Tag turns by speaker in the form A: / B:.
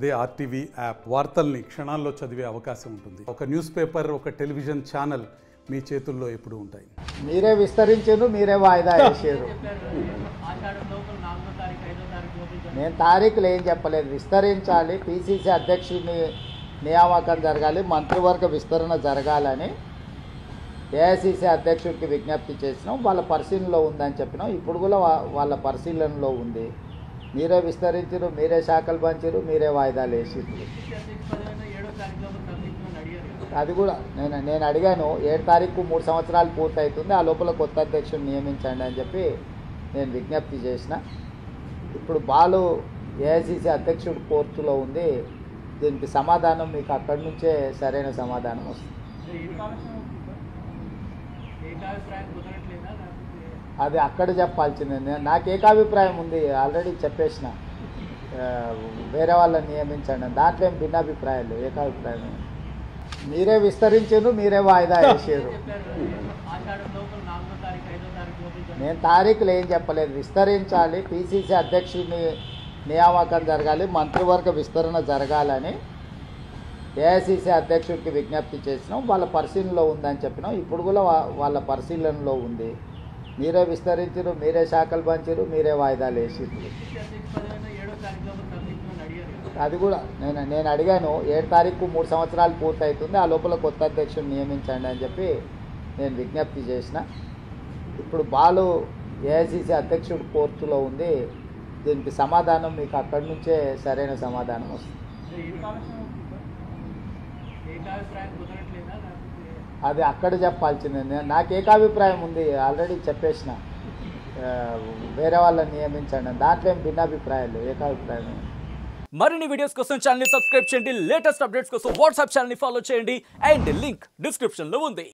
A: అదే RTV app వార్తల్ని క్షణాల్లో చదివే అవకాశం ఉంటుంది ఒక న్యూస్ పేపర్ ఒక టెలివిజన్ ఛానల్ మీ చేతుల్లో ఎప్పుడూ ఉంటాయి
B: మీరే విస్తరించారు మీరే వాయిదా వేసారు
C: ఆషాఢం లోపల నాలుగో తారీఖు ఐదో తారీఖు లోపల జరగాలి.
B: నేను తారీఖులు ఏం చెప్పలేదు విస్తరించాలి పిసిసి అధ్యక్షుడిని నియామకం జరగాలి మంత్రివర్గ విస్తరణ జరగాలని ఏఐసిసి అధ్యక్షుడికి విజ్ఞప్తి చేసినాం వాళ్ళ పరిశీలనలో ఉందని చెప్పినాం ఇప్పుడు కూడా వా- వాళ్ళ పరిశీలనలో ఉంది మీరే విస్తరించారు మీరే శాఖలు పంచారు మీరే వాయిదాలు వేసిరు
C: పిసిసి అధ్యక్ష పదవి ఏడో తారీఖు లోపల తరలించమని అడిగారు కదా.
B: అది కూడా నేను నేను అడిగాను ఏడు తారీఖు మూడు సంవత్సరాలు పూర్తి అవుతుంది ఆ లోపల కొత్త అధ్యక్షుడిని నియమించండి అని చెప్పి నేను విజ్ఞప్తి చేసిన ఇప్పుడు బాలు ఏఐసిసి అధ్యక్షుడు కోర్టులో ఉంది దీనికి సమాధానం మీకు అక్కడి నుంచే సరైన సమాధానం వస్తుంది
C: అంటే ఏం కావాల్సిన ఏకాభిప్రాయం కుదరట్లేదా లేకపోతే
B: అది అక్కడ చెప్పాల్సింది నేను నాకు ఏకాభిప్రాయం ఉంది ఆల్రెడీ చెప్పేసిన ఆ, వేరే వాళ్ళని నియమించండి అని. దాంట్లో ఏం భిన్నాభిప్రాయాలు ఏకాభిప్రాయం మీరే విస్తరించారు మీరే వాయిదా వేసారు
C: చెప్పారు ఆషాఢం లోపల నాలుగో తారీఖు ఐదో తారీఖు లోపల జరగాలి.
B: నేను తారీఖులు ఏం చెప్పలేదు విస్తరించాలి పిసిసి అధ్యక్షుడిని నియామకం జరగాలి మంత్రివర్గ విస్తరణ జరగాలని ఏఐసిసి అధ్యక్షుడికి విజ్ఞప్తి చేసినాం వాళ్ళ పరిశీలనలో ఉందని చెప్పినాం ఇప్పుడు కూడా వా- వాళ్ళ పరిశీలనలో ఉంది మీరే విస్తరించారు మీరే శాఖలు పంచారు మీరే వాయిదాలు వేసిరు
C: పిసిసి అధ్యక్ష పదవి ఏడో తారీఖు లోపల తరలించమని అడిగారు కదా.
B: అది కూడా నేను నేను అడిగాను ఏడు తారీఖు మూడు సంవత్సరాలు పూర్తి అవుతుంది ఆ లోపల కొత్త అధ్యక్షుడిని నియమించండి అని చెప్పి నేను విజ్ఞప్తి చేసిన ఇప్పుడు బాలు ఏఐసిసి అధ్యక్షుడు కోర్టులో ఉంది దీనికి సమాధానం మీకు అక్కడి నుంచే సరైన సమాధానం వస్తుంది
C: అంటే ఏం కావాల్సిన ఏకాభిప్రాయం కుదరట్లేదా లేకపోతే
B: అది అక్కడ చెప్పాల్సింది నేను నాకు ఏకాభిప్రాయం ఉంది ఆల్రెడీ చెప్పేసిన ఆ, వేరే వాళ్ళని నియమించండి అని. దాంట్లో ఏం భిన్నాభిప్రాయాలు ఏకాభిప్రాయం ఏం.
D: మరిన్ని వీడియోస్ కోసం ఛానల్ ని సబ్స్క్రైబ్ చేయండి లేటెస్ట్ అప్డేట్స్ కోసం వాట్సాప్ ఛానల్ ని ఫాలో చేయండి అండ్ లింక్ డిస్క్రిప్షన్ లో ఉంది